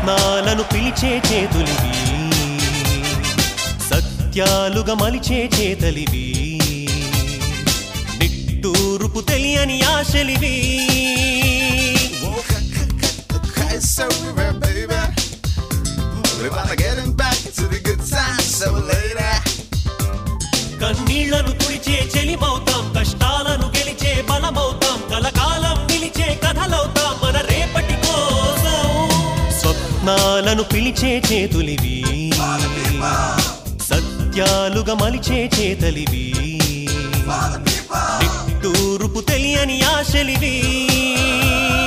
స్వప్నాలను పిలిచే చేతులివి సత్యాలుగా మలిచే చేతలివి నిట్టూరుపు తెలియని ఆశలివి Okay, so we're baby. We wanna get him back to the good times, so later. కన్నీళ్లను తుడిచే చెలిమవుతాం కష్టాలను గెలిచే బలమవుతాం కలకాలం నిలిచే కథలవుతాం మన రేపటి కోసం స్వప్నాలను పిలిచే చేతులివి సత్యాలుగా మలిచే చేతలివి నిట్టూరుపు తెలియని ఆశలివి